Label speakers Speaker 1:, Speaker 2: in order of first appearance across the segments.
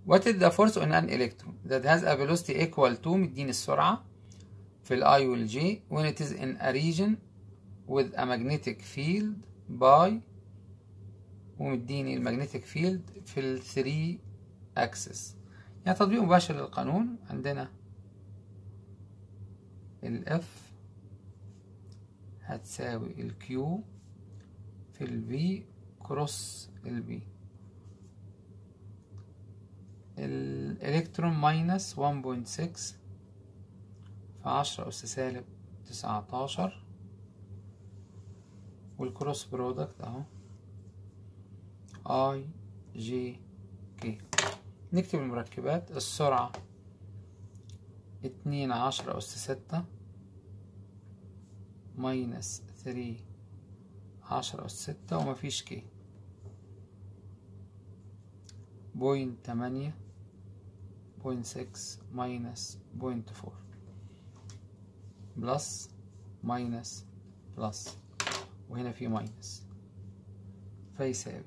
Speaker 1: What is the force on an electron that has a velocity equal to مديني السرعة في ال I وال J when it is in a region with a magnetic field by ومديني المagnetic field في ال 3 axis يعني تطبيق مباشر للقانون عندنا ال F هتساوي ال Q في ال V كروس ال B الإلكترون ماينس 1.6 في عشرة أس سالب تسعتاشر والكروس برودكت أهو اي جي كي نكتب المركبات السرعة اتنين عشرة أس ستة ماينس ثري عشرة أس ستة ومفيش كي بوينت تمانية بوينت سكس ماينس بوينت فور بلس ماينس بلس وهنا في ماينس فيساوي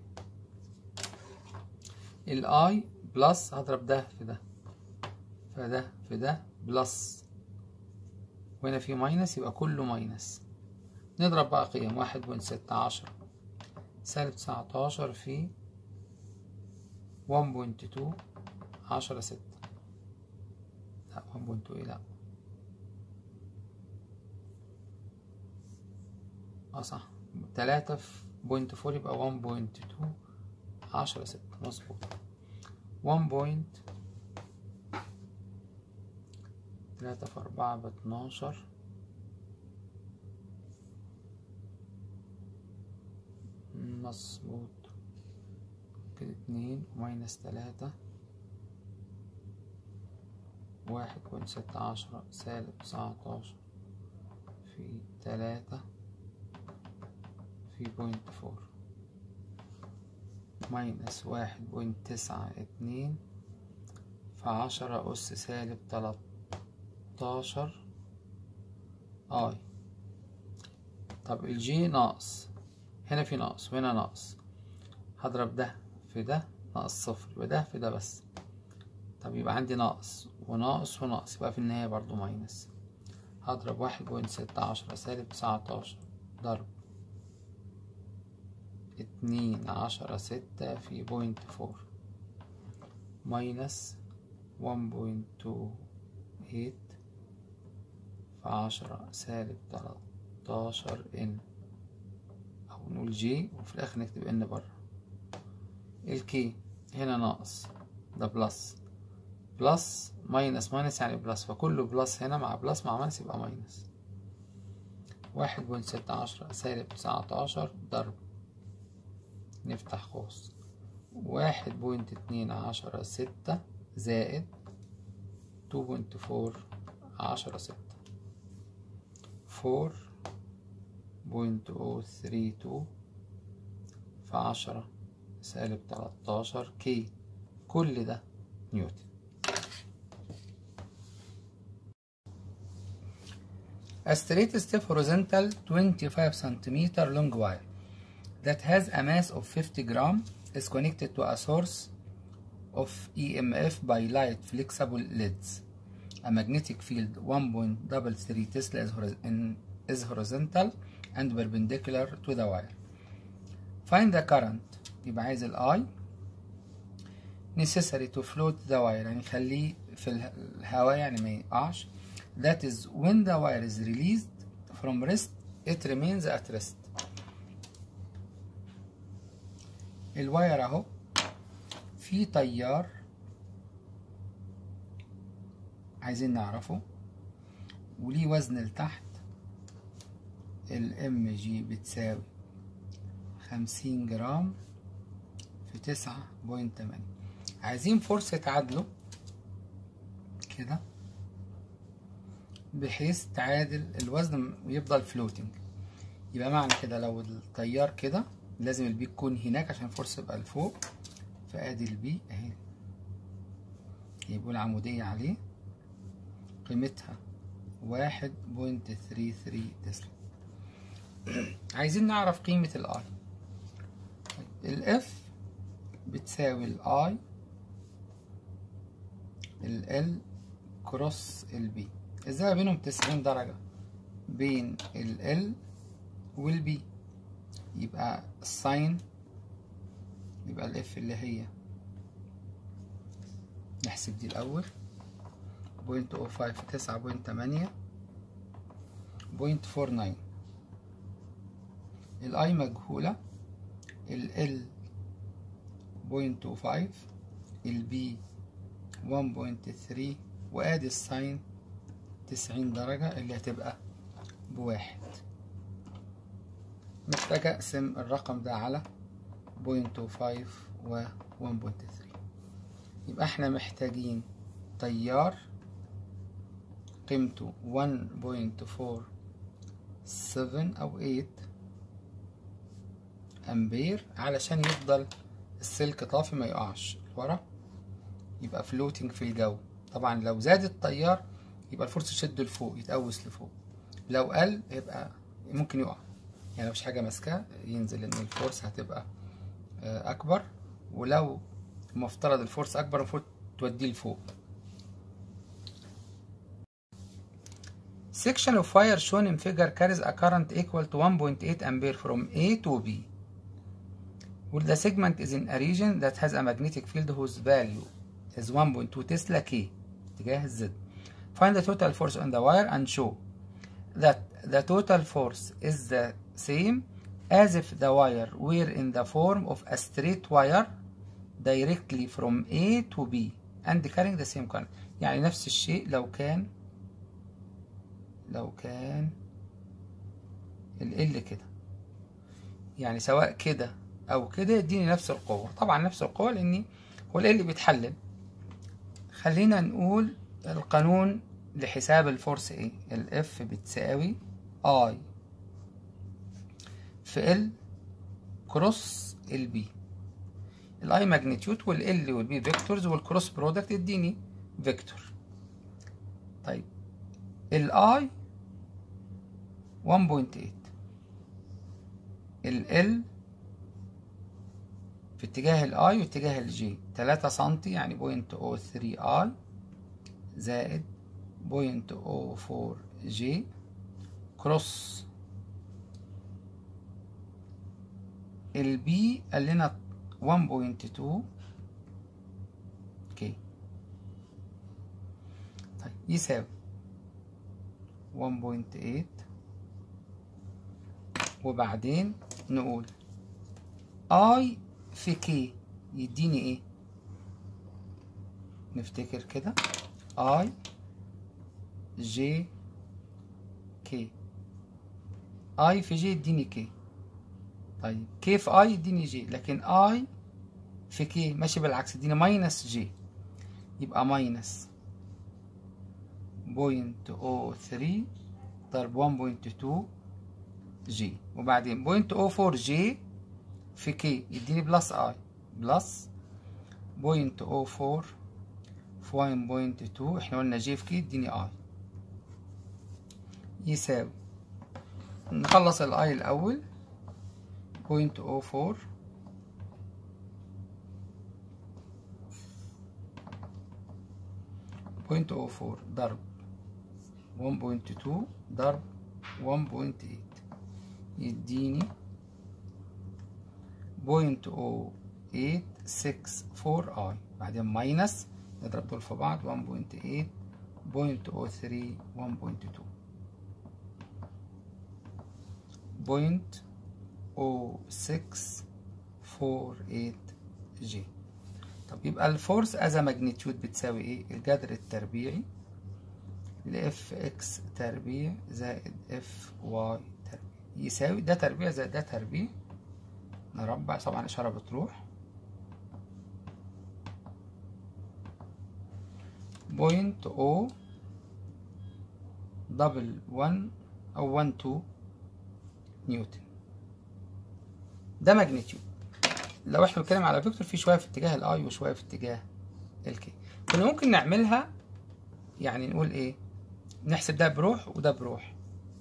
Speaker 1: الاي بلس هضرب ده في ده فده في ده بلس وهنا في ماينس يبقى كله ماينس نضرب بقى قيم واحد بوينت ستة عشرة سالب تسعتاشر في 1.2 عشرة ستة لا 1.2 ايه لا اه صح تلاتة في بوينت فور يبقى 1.2 عشرة ستة مظبوط 1 بوينت تلاتة في أربعة باتناشر مظبوط كده اتنين وماينس تلاتة واحد بوينت ستة عشرة سالب تسعتاشر في تلاتة في بوينت فور ماينس واحد بوينت تسعة اتنين في عشرة أس سالب تلاتاشر اي طب الجي ناقص هنا في ناقص وهنا ناقص هضرب ده في ده ناقص صفر يبقى ده في ده بس طب يبقى عندي ناقص وناقص وناقص يبقى في النهاية برضو ماينس هضرب واحد بوينت ستة عشرة سالب تسعتاشر ضرب اتنين عشرة ستة في بوينت فور ماينس ون بوينت تو ايت في عشرة سالب تلاتاشر ان أو نقول جي وفي الآخر نكتب ان بره الكي هنا ناقص ده بلس بلس ماينس ماينس يعني بلس فكله بلس هنا مع بلس مع ماينس يبقى ماينس واحد بوينت ستة عشرة سالب تسعتاشر ضرب نفتح قوس واحد بوينت اتنين عشرة ستة زائد تو بوينت فور عشرة ستة فور بوينت او ثري تو في عشرة سالب تلاتاشر كي كل ده نيوتن A straight stiff horizontal 25 centimeter long wire that has a mass of 50 gram is connected to a source of EMF by light flexible leads. A magnetic field 1.33 Tesla is, horiz- in- is horizontal and perpendicular to the wire. Find the current يبقى عايز ال I necessary to float the wire يعني خليه في اله- الهواء يعني ما يقعش that is when the wire is released from rest it remains at rest الواير اهو في تيار عايزين نعرفه وليه وزن لتحت الام جي بتساوي خمسين جرام في تسعة بوينت تمانية عايزين فرصة عدله كده بحيث تعادل الوزن ويفضل فلوتنج يبقى معنى كده لو التيار كده لازم البي تكون هناك عشان الفرصة يبقى لفوق فادي البي اهي يبقوا العمودية عليه قيمتها واحد بوينت ثري ثري تسلا عايزين نعرف قيمة الاي الاف بتساوي الاي ال L كروس ال B الزاوية بينهم تسعين درجة بين ال L وال B يبقى الساين يبقى ال F اللي هي نحسب دي الأول بوينت أو فايف تسعة بوينت تمانية بوينت فور ناين الاي مجهولة ال بوينت تو فايف البي ون بوينت ثري وادي الساين تسعين درجة اللي هتبقى بواحد محتاج اقسم الرقم ده على بوينت تو فايف و ون بوينت ثري يبقى احنا محتاجين تيار قيمته ون بوينت فور سفن أو ايت أمبير علشان يفضل السلك طافي ما يقعش لورا يبقى فلوتنج في الجو طبعا لو زاد التيار يبقى الفرصة تشده لفوق يتقوس لفوق لو قل يبقى ممكن يقع يعني مفيش حاجة ماسكاه ينزل ان الفورس هتبقى أكبر ولو مفترض الفورس أكبر المفروض توديه لفوق Section of wire shown in figure carries a current equal to 1.8 ampere from A to B. Well, the segment is in a region that has a magnetic field whose value is 1.2 Tesla K اتجاه Z. Find the total force on the wire and show that the total force is the same as if the wire were in the form of a straight wire directly from A to B and carrying the same current. يعني نفس الشيء لو كان لو كان ال L كده يعني سواء كده او كده يديني نفس القوة طبعا نفس القوة لاني هو ال L بيتحلل خلينا نقول القانون لحساب الفورس ايه ال F بتساوي I في ال كروس ال B الاي ماجنتيود والال والبي فيكتورز والكروس برودكت يديني فيكتور طيب الاي 1.8 ال في اتجاه الاي واتجاه الجي 3 سنتي يعني بوينت او 3 اي زائد بوينت او 4 جي كروس البي قال لنا 1.2 كي طيب يساوي 1.8 وبعدين نقول اي في كي يديني ايه نفتكر كده اي جي كي اي في جي يديني كي طيب كي في اي يديني جي لكن اي في كي ماشي بالعكس يديني ماينس جي يبقى ماينس بوينت او ثري ضرب ون بوينت تو جي وبعدين بوينت او فور جي في كي يديني بلس اي بلس بوينت او فور في ون بوينت تو احنا قلنا جي في كي يديني اي يساوي نخلص الاي الاول بوينت او فور بوينت او فور ضرب 1.2 ضرب 1.8 يديني بوينت او 864 اي بعدين ماينس نضرب دول في بعض 1.8 بوينت او 3 1.2 بوينت او 648 جي طب يبقى الفورس از ماجنتيود بتساوي ايه الجذر التربيعي لاف اكس تربيع زائد اف واي تربيع يساوي ده تربيع زائد ده تربيع نربع طبعا الاشاره بتروح بوينت او دبل ون او ون تو نيوتن ده ماجنتيود لو احنا بنتكلم على فيكتور في شويه في اتجاه الاي وشويه في اتجاه الكي كنا ممكن نعملها يعني نقول ايه نحسب ده بروح وده بروح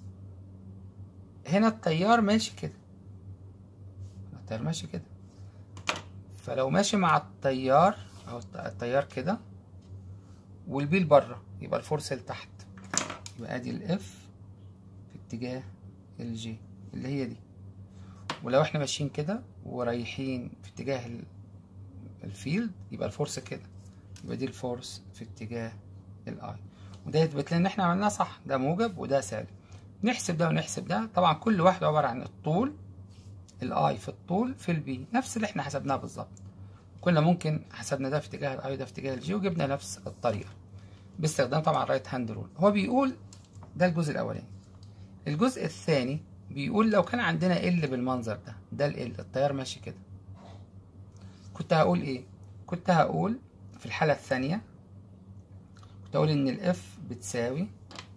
Speaker 1: هنا التيار ماشي كده التيار ماشي كده فلو ماشي مع التيار او التيار كده والبي لبره يبقى الفورس لتحت يبقى ادي الاف في اتجاه الجي اللي هي دي ولو احنا ماشيين كده ورايحين في اتجاه ال- الفيلد يبقى الفورس كده يبقى دي الفورس في اتجاه الاي وده يثبت لنا ان احنا عملناه صح ده موجب وده سالب نحسب ده ونحسب ده طبعا كل واحد عبارة عن الطول الاي في الطول في البي نفس اللي احنا حسبناه بالظبط كنا ممكن حسبنا ده في اتجاه الاي وده في اتجاه الجي وجبنا نفس الطريقة باستخدام طبعا الرايت هاند رول هو بيقول ده الجزء الاولاني الجزء الثاني بيقول لو كان عندنا ال بالمنظر ده ده ال التيار ماشي كده كنت هقول ايه كنت هقول في الحالة الثانية كنت هقول ان الاف بتساوي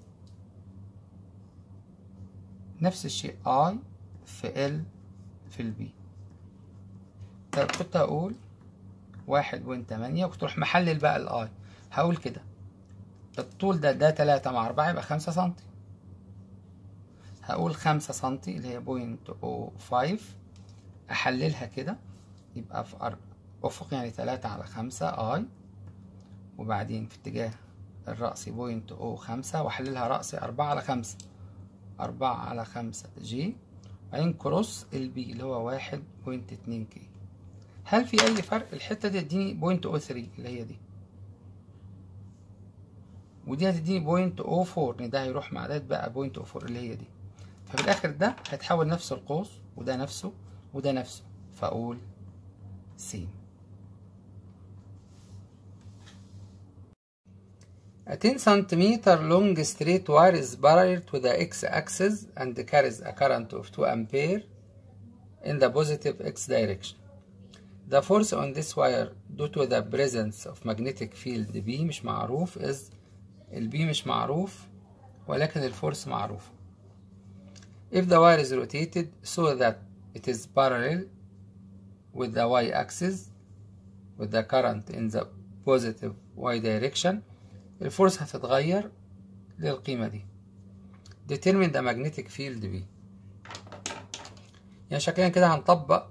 Speaker 1: نفس الشيء I في L في البي طيب كنت هقول واحد بوينت تمانية وكنت اروح محلل بقى الاي هقول كده الطول ده ده تلاتة مع أربعة يبقى خمسة سنتي هقول خمسة سنتي اللي هي بوينت او فايف أحللها كده يبقى في أر... أفق يعني تلاتة على خمسة اي وبعدين في اتجاه الرأسي بوينت او خمسة وأحللها رأسي أربعة على خمسة أربعة على خمسة جي بعدين كروس البي اللي هو واحد بوينت اتنين كي هل في أي فرق الحتة دي تديني بوينت او ثري اللي هي دي ودي هتديني بوينت او فور لأن ده هيروح مع ده بقى بوينت او فور اللي هي دي ففي الآخر ده هيتحول نفس القوس وده نفسه وده نفسه فأقول سين A 10 centimeter long straight wire is parallel to the x-axis and carries a current of 2 ampere in the positive x direction. The force on this wire due to the presence of magnetic field B مش معروف is ال B مش معروف ولكن الفورس معروف. If the wire is rotated so that it is parallel with the y-axis with the current in the positive y direction الفورس هتتغير للقيمة دي determine the magnetic field B يعني شكليا كده هنطبق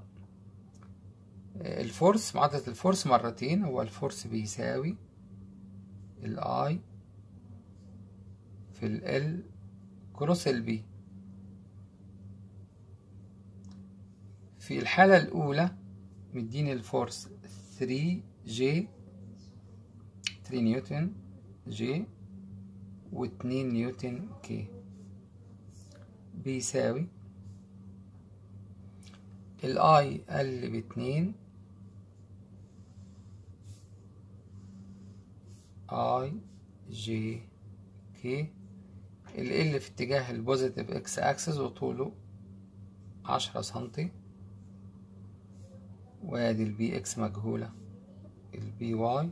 Speaker 1: الفورس معادلة الفورس مرتين هو الفورس بيساوي ال I في ال L كروس ال B في الحالة الأولى مديني الفورس 3 J 3 نيوتن جي واتنين نيوتن كي بيساوي الاي قل باتنين اي جي كي ال في اتجاه البوزيتيف اكس اكسس وطوله عشرة سنتي وادي البي اكس مجهولة البي واي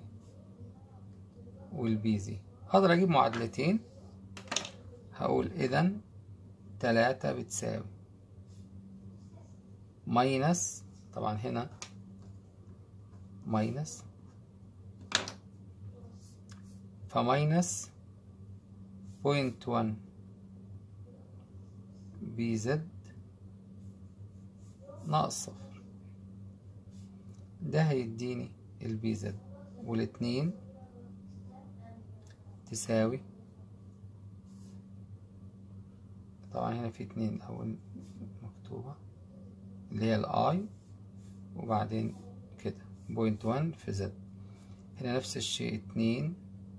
Speaker 1: والبي زي اقدر اجيب معادلتين هقول اذا تلاتة بتساوي ماينس طبعا هنا ماينس فماينس بوينت وان بي زد ناقص صفر ده هيديني البي زد والاتنين تساوي طبعا هنا في اتنين أول مكتوبة اللي هي الآي وبعدين كده بوينت وان في زد هنا نفس الشيء اتنين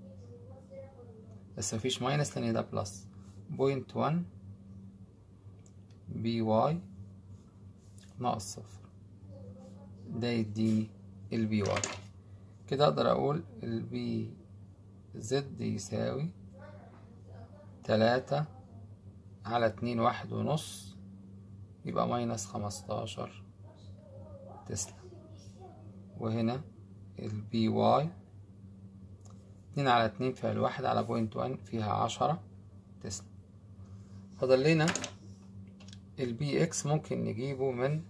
Speaker 1: بس مفيش ماينس لأن ده بلس بوينت وان بي واي ناقص صفر ده يديني البي واي كده أقدر أقول البي زد يساوي تلاتة على اتنين واحد ونص يبقى ماينس خمستاشر تسلا وهنا البي واي اتنين على اتنين فيها الواحد على بوينت وان فيها عشرة تسلا فاضل لنا البي اكس ممكن نجيبه من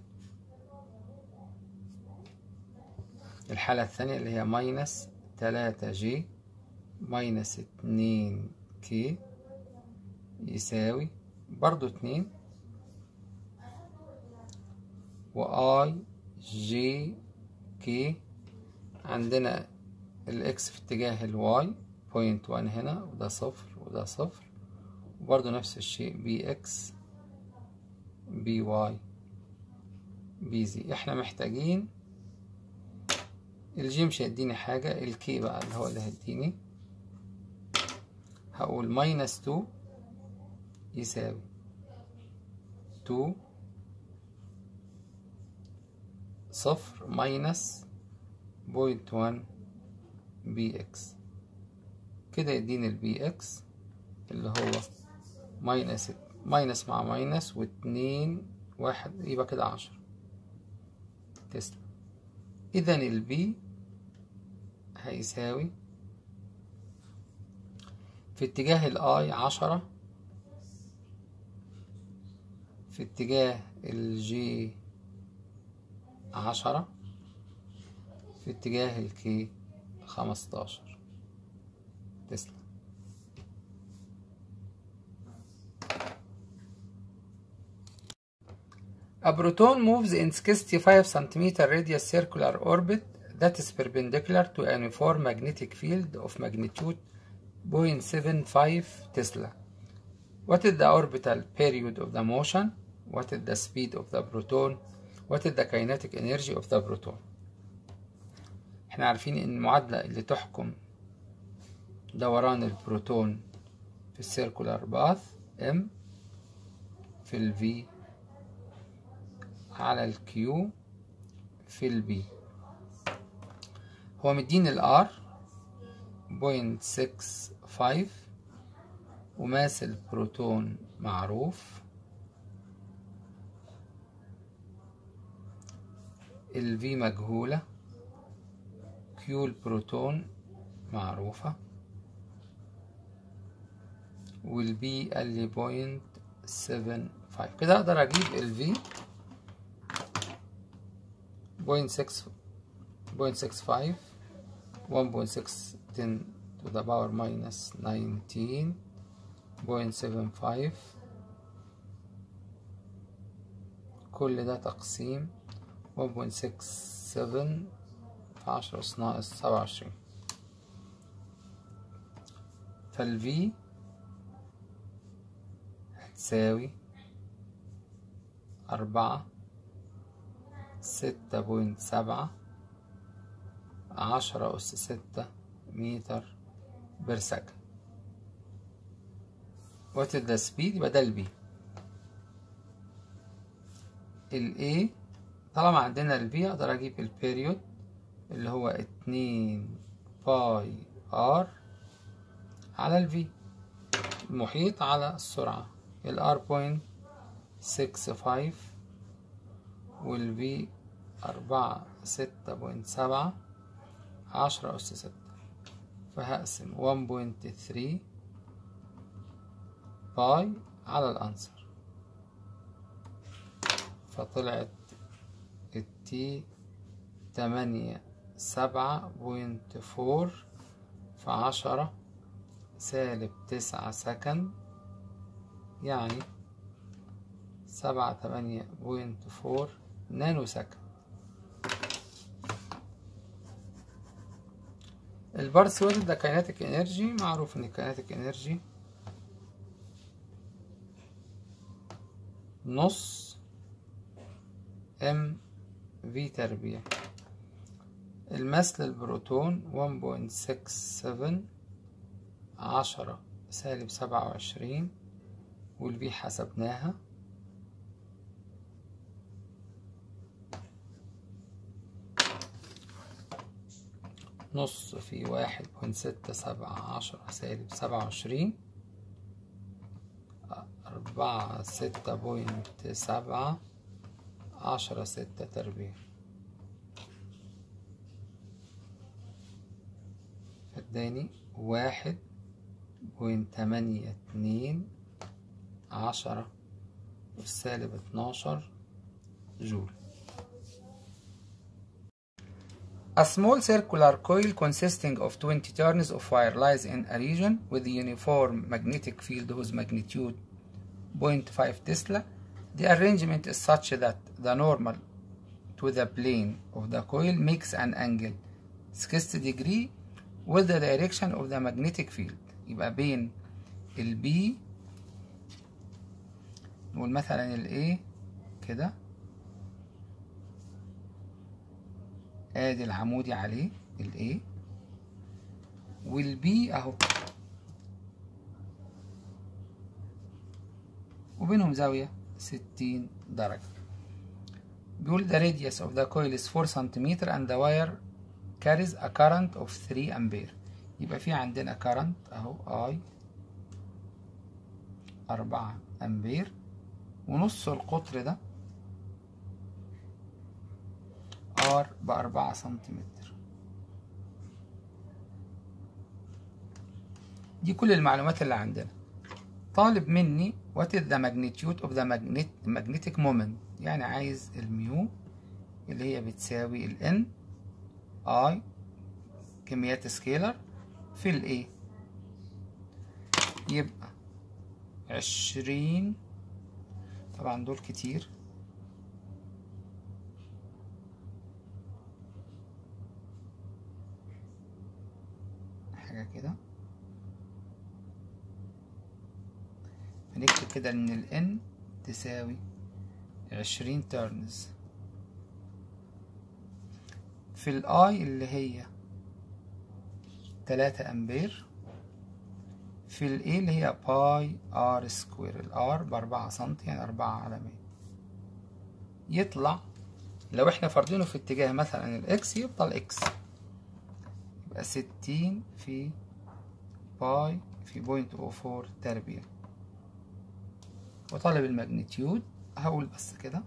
Speaker 1: الحالة الثانية اللي هي ماينس تلاتة جي ماينس اتنين كي يساوي برضو اتنين واي جي كي عندنا الاكس في اتجاه الواي بوينت وان هنا وده صفر وده صفر وبرضه نفس الشيء بي اكس بي واي بي زي احنا محتاجين الجي مش هيديني حاجة الكي بقى اللي هو اللي هيديني هقول ماينس تو يساوي تو صفر ماينس بوينت وان بي اكس كده يديني البي اكس اللي هو ماينس ماينس مع ماينس واتنين واحد يبقى كده عشرة تسلا إذا البي هيساوي في اتجاه الاي عشرة في اتجاه الجي عشرة في اتجاه الكي خمستاشر تسلا A proton moves in 65 cm radius circular orbit that is perpendicular to a uniform magnetic field of magnitude 0.75 Tesla. What is the orbital period of the motion? What is the speed of the proton? What is the kinetic energy of the proton? احنا عارفين ان المعادلة اللي تحكم دوران البروتون في السيركولار باث M في ال V على ال Q في ال B هو مديني ال R بوينت سكس فايف وماس البروتون معروف ال V مجهولة Q البروتون معروفة وال B قال لي بوينت سفن فايف كده أقدر أجيب ال V بوينت سكس بوينت سكس فايف 1.6 10 to the power minus 19.75 كل ده تقسيم 1.67 في عشرة أس ناقص سبعة وعشرين فالفي هتساوي أربعة ستة بوينت سبعة عشرة أس ستة متر بير سكند وات ذا سبيد يبقى ده البي الاي طالما عندنا البي اقدر اجيب البيريود اللي هو اتنين باي ار على الفي المحيط على السرعة الار بوينت سكس فايف والفي أربعة ستة بوينت سبعة عشرة أس ستة فهقسم 1.3 باي على الأنسر فطلعت التي تمانية سبعة بوينت فور في عشرة سالب تسعة سكند يعني سبعة تمانية بوينت فور نانو سكند البارس ويل ده كايناتيك انرجي معروف ان الكايناتيك انرجي نص ام في تربيع الماس للبروتون 1.67 عشرة سالب سبعة وعشرين والبي حسبناها نص في واحد بوينت ستة سبعة عشرة سالب سبعة وعشرين أربعة ستة بوينت سبعة عشرة ستة تربيع فاداني واحد بوينت تمانية اتنين عشرة والسالب اتناشر جول A small circular coil consisting of 20 turns of wire lies in a region with a uniform magnetic field whose magnitude 0.5 Tesla. The arrangement is such that the normal to the plane of the coil makes an angle 60 degree with the direction of the magnetic field يبقى بين ال B نقول مثلا ال A كده ادي العمودي عليه ال A وال B اهو وبينهم زاوية ستين درجة بيقول the radius of the coil is 4 cm and the wire carries a current of 3 ampere يبقى في عندنا current اهو I 4 امبير ونص القطر ده R بأربعة سنتيمتر دي كل المعلومات اللي عندنا طالب مني what is the magnitude of the magnet magnetic moment يعني عايز الميو اللي هي بتساوي ال N I كميات سكيلر في ال A يبقى عشرين طبعا دول كتير حاجة كده هنكتب كده ان ال N تساوي عشرين تيرنز في ال I اللي هي تلاتة أمبير في ال A اللي هي باي R سكوير ال R بأربعة سنتي يعني أربعة على مية يطلع لو احنا فارضينه في اتجاه مثلا الإكس يفضل إكس يبقى ستين في باي في بوينت أو فور تربيع وطالب الماجنتيود هقول بس كده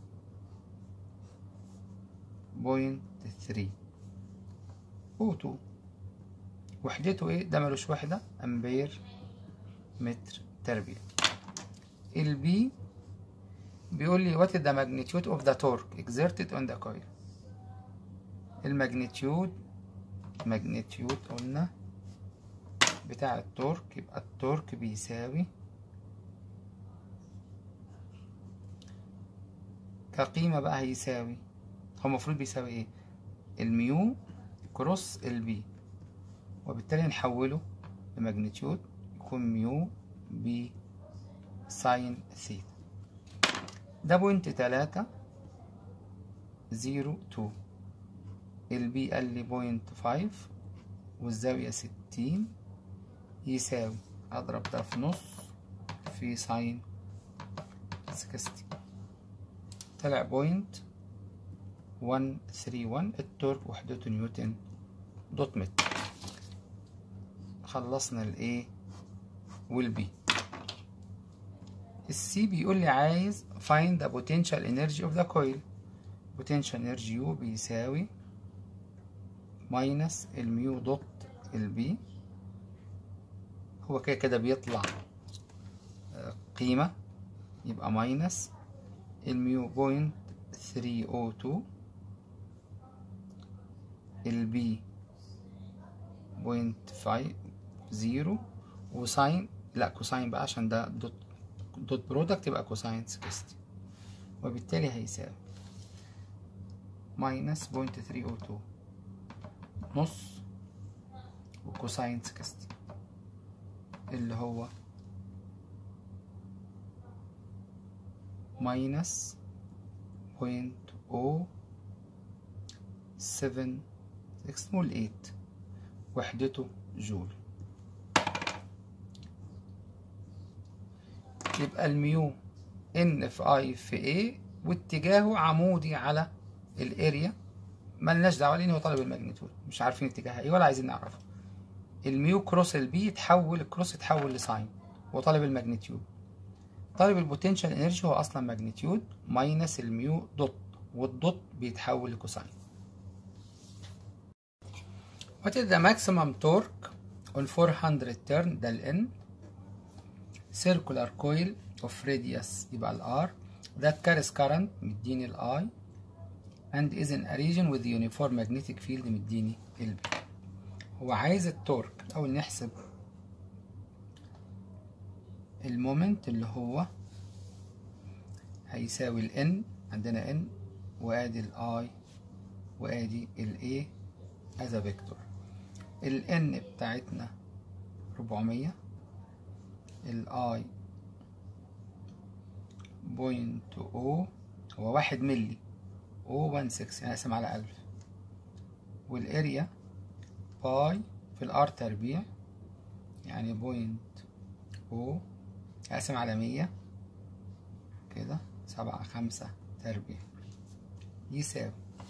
Speaker 1: بوينت ثري أو تو وحدته ايه ده ملوش وحدة امبير متر تربيع البي بيقول لي what is the magnitude of the torque exerted on the coil الماجنتيود ماجنتيود قلنا بتاع التورك يبقى التورك بيساوي كقيمة بقى هيساوي هو المفروض بيساوي ايه الميو كروس البي وبالتالي نحوله لماجنتيود يكون ميو ب ساين ثيتا ده بوينت تلاتة زيرو تو البي قال لي بوينت فايف والزاوية ستين يساوي أضرب ده في نص في ساين سكستي طلع بوينت ون ثري ون التورك وحدته نيوتن دوت متر خلصنا الايه والبي السي بيقول لي عايز find the potential energy of the coil potential energy U بيساوي ماينس الميو دوت البي هو كده كده بيطلع قيمة يبقى ماينس الميو بوينت ثري او تو البي بوينت فايف زيرو وساين لا كوساين بقى عشان ده دوت دوت برودكت يبقى كوساين سكستي وبالتالي هيساوي ماينس بوينت ثري او تو نص وكوساين سكستي اللي هو ماينس بوينت او سفن نقول ايت وحدته جول يبقى الميو ان في اي في اي واتجاهه عمودي على الاريا ملناش دعوه لان هو طالب الماجنتيود مش عارفين اتجاهها ايه ولا عايزين نعرفه الميو كروس البي يتحول الكروس يتحول لساين هو طالب الماجنتيود طالب البوتنشال انرجي هو اصلا ماجنتيود ماينس الميو دوت والدوت بيتحول لكوساين What is the maximum torque on 400 turn ده ال N circular coil of radius يبقى ال R that carries current مديني ال I and is in a region with uniform magnetic field مديني ال B هو عايز التورك الأول نحسب المومنت اللي هو هيساوي ال N عندنا N وادي ال I وادي ال A as a vector ال N بتاعتنا 400 ال I بوينت او هو واحد ملي او 1 6 يعني اقسم على ألف والاريا باي في الار تربيع يعني بوينت او اقسم على مية كده سبعة خمسة تربيع يساوي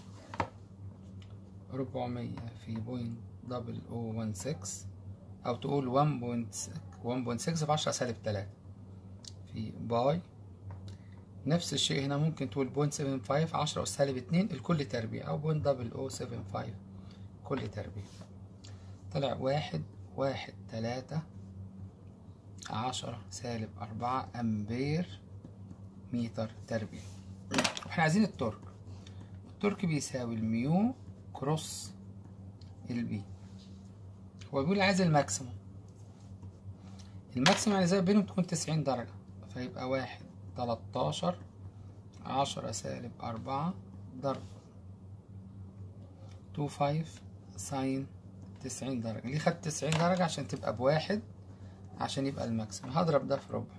Speaker 1: ربعمية في بوينت دبل او ون سكس أو تقول ون بوينت ون بوينت سكس في عشرة سالب تلاتة في باي نفس الشيء هنا ممكن تقول بوينت سفن فايف عشرة أس سالب اتنين الكل تربيع أو بوينت دبل او سفن فايف كل تربيع طلع واحد واحد تلاتة عشرة سالب أربعة أمبير متر تربيع احنا عايزين التورك التورك بيساوي الميو كروس البي هو بيقول عايز الماكسيموم الماكسيموم يعني زي بينهم تكون تسعين درجة فيبقى واحد تلاتاشر عشرة سالب أربعة ضرب تو فايف ساين تسعين درجة ليه خدت تسعين درجة عشان تبقى بواحد عشان يبقى الماكسيموم هضرب ده في ربع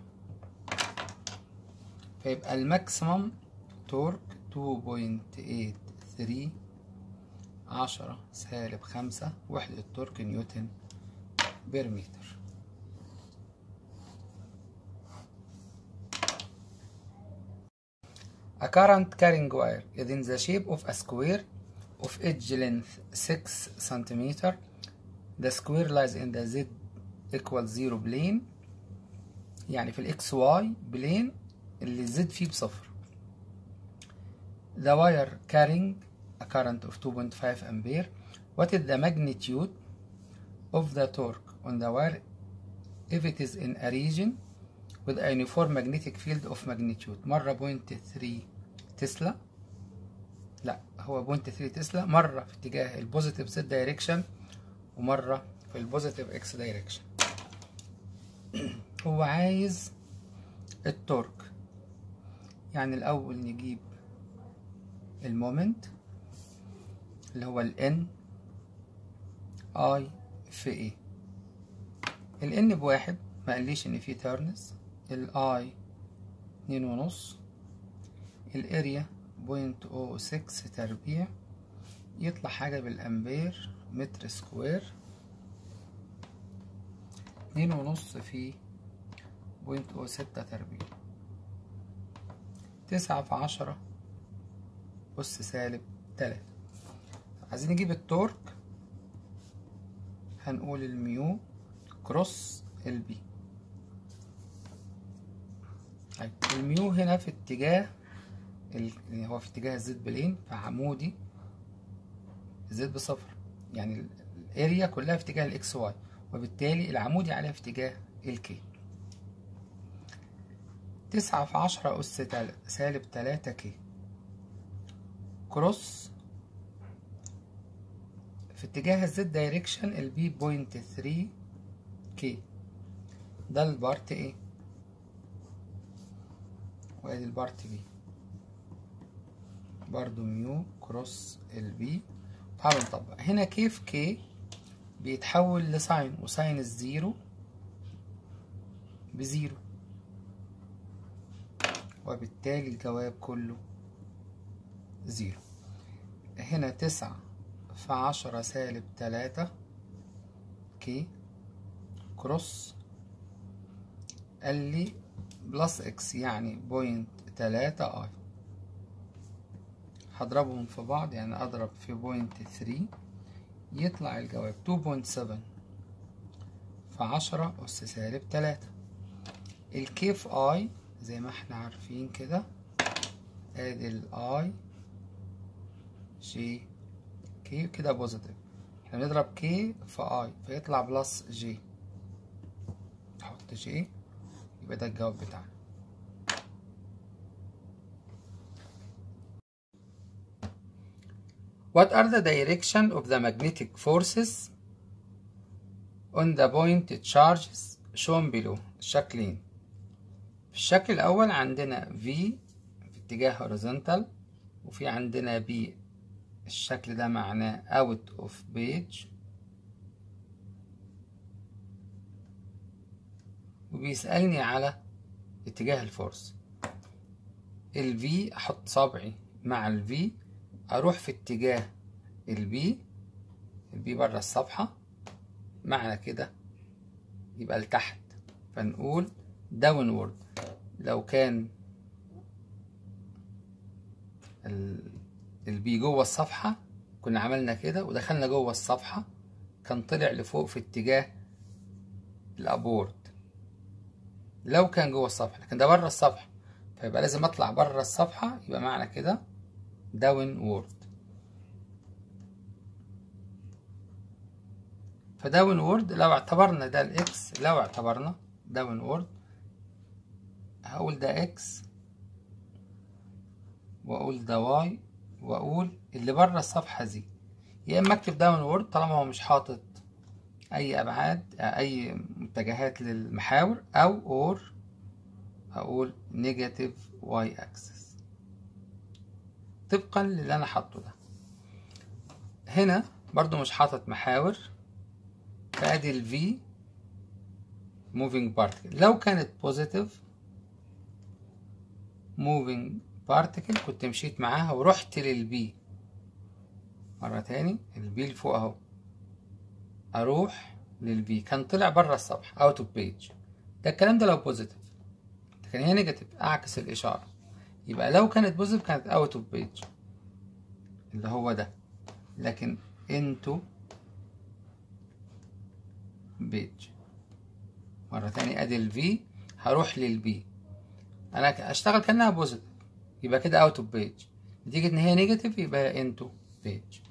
Speaker 1: فيبقى الماكسيموم تورك تو بوينت ايت ثري عشرة سالب خمسة وحدة التورك نيوتن بير متر A current carrying wire is in the shape of a square of edge length 6 cm. The square lies in the z equals 0 plane يعني في الاكس واي بلين اللي الزد فيه بصفر. The wire carrying a current of 2.5 ampere. What is the magnitude of the torque on the wire if it is in a region with a uniform magnetic field of magnitude مرة بوينت 3 تسلا لا هو بوينت 3 تسلا مرة في اتجاه البوزيتيف زد دايركشن ومرة في البوزيتيف اكس دايركشن هو عايز التورك يعني الأول نجيب المومنت اللي هو ال N I في A ال N بواحد ما قاليش إن في تيرنز ال I اتنين ونص الاريا بوينت او سكس تربيع يطلع حاجة بالأمبير متر سكوير اتنين ونص في بوينت او ستة تربيع تسعة في عشرة أس سالب تلاتة عايزين نجيب التورك هنقول الميو كروس البي طيب الميو هنا في اتجاه ال... هو في اتجاه الزد بلين فعمودي الزد بصفر يعني الاريا كلها في اتجاه الاكس واي وبالتالي العمودي عليها في اتجاه الكي تسعة في عشرة أس تل... سالب تلاتة كي كروس في اتجاه الزد دايركشن البي بوينت ثري كي ده البارت ايه وادي البارت بي برضو ميو كروس البي تعالوا نطبق هنا كيف كي بيتحول لساين وساين الزيرو بزيرو وبالتالي الجواب كله زيرو هنا تسعة في عشرة سالب تلاتة كي كروس قال لي بلس اكس يعني بوينت تلاتة اي هضربهم في بعض يعني اضرب في بوينت ثري يطلع الجواب تو بوينت سفن في عشرة أس سالب تلاتة الكيف اي زي ما احنا عارفين كده ادي الاي جي كي كده بوزيتيف احنا بنضرب كي في اي فيطلع بلس جي نحط جي يبقى ده الجواب بتاعنا What are the direction of the magnetic forces on the point charges shown below الشكلين في الشكل الأول عندنا V في اتجاه horizontal وفي عندنا B الشكل ده معناه out of page وبيسألني على اتجاه الفورس ال V احط صابعي مع ال V اروح في اتجاه ال B ال B بره الصفحة معنى كده يبقى لتحت فنقول downward لو كان البي جوه الصفحة كنا عملنا كده ودخلنا جوه الصفحة كان طلع لفوق في اتجاه الابورد لو كان جوه الصفحة لكن ده بره الصفحة فيبقى لازم اطلع بره الصفحة يبقى معنى كده داون وورد فداون وورد لو اعتبرنا ده الاكس لو اعتبرنا داون وورد هقول ده اكس واقول ده واي واقول اللي بره الصفحة دي يا اما اكتب داون وورد طالما هو مش حاطط اي ابعاد اي متجهات للمحاور او اور هقول نيجاتيف واي اكسس طبقا للي انا حاطه ده هنا برضو مش حاطط محاور فادي الفي moving particle لو كانت positive moving particle كنت مشيت معاها ورحت للبي مرة تاني البي اللي فوق اهو اروح للبي كان طلع بره الصفحة اوت اوف بيج ده الكلام ده لو بوزيتيف لكن هي نيجاتيف اعكس الاشارة يبقى لو كانت بوزيتيف كانت اوت اوف بيج اللي هو ده لكن انتو بيج مرة تاني ادي الفي هروح للبي انا اشتغل كانها بوزيتيف يبقى كده اوت اوف بيج نتيجة ان هي نيجاتيف يبقى انتو بيج